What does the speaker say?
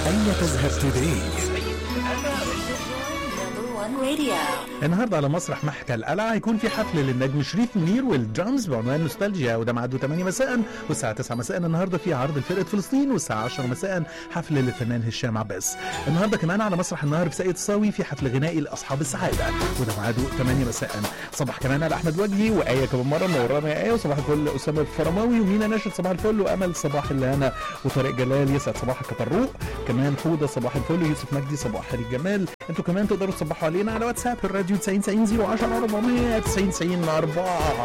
أين تذهب today؟ Number one radio. النهارده على مسرح محكى القلعه هيكون في حفل للنجم شريف منير والدرامز بعنوان نوستالجيا وده ميعاده 8 مساء والساعه 9 مساء النهارده في عرض لفرقه فلسطين والساعه 10 مساء حفل للفنان هشام عباس النهارده كمان على مسرح النهر في ساقية الصاوي في حفل غنائي لاصحاب السعاده وده ميعاده 8 مساء صباح كمان على احمد وجهي وايه كمان مره منورانا يا ايه وصباح الفل اسامه الفرماوي ومينا ناشد صباح الفل وامل صباح الهنا وطارق جلال يسعد صباحك يا طروق كمان حوده صباح الفل يوسف مجدي صباح الجمال انتوا كمان تقدروا تصبحوا علينا على واتساب الراديو 90 90 010 400 90 90 4